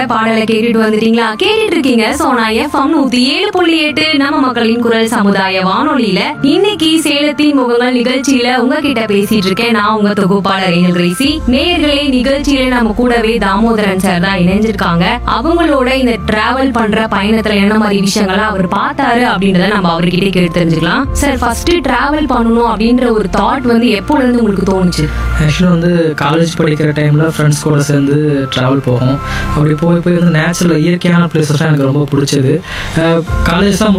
பாடலை கேட்டுட்டு வந்துட்டீங்களா கேட்டுட்டு இருக்கீங்க சோனா எஃப்எம் நூத்தி ஏழு புள்ளி எட்டு நம்ம மக்களின் குரல் சமுதாய வானொலியில இன்னைக்கு சேலத்தின் முகங்கள் நிகழ்ச்சியில உங்ககிட்ட பேசிட்டு இருக்கேன் நான் உங்க தொகுப்பாளர் ஏஞ்சல் ரேசி நேயர்களே நிகழ்ச்சியில நம்ம கூடவே தாமோதரன் சார் தான் இணைஞ்சிருக்காங்க அவங்களோட இந்த டிராவல் பண்ற பயணத்துல என்ன மாதிரி விஷயங்களை அவர் பார்த்தாரு அப்படின்றத நம்ம அவர்கிட்ட கேட்டு தெரிஞ்சுக்கலாம் சார் ஃபர்ஸ்ட் டிராவல் பண்ணணும் அப்படின்ற ஒரு தாட் வந்து எப்போல இருந்து உங்களுக்கு தோணுச்சு ஆக்சுவலாக வந்து காலேஜ் படிக்கிற டைமில் ஃப்ரெண்ட்ஸ் கூட சேர்ந்து ட்ராவல் போகும் அப்படி போய் போய் வந்து நேச்சுரல் இயற்கையான பிளேசஸ் எனக்கு ரொம்ப பிடிச்சது காலேஜ் தான்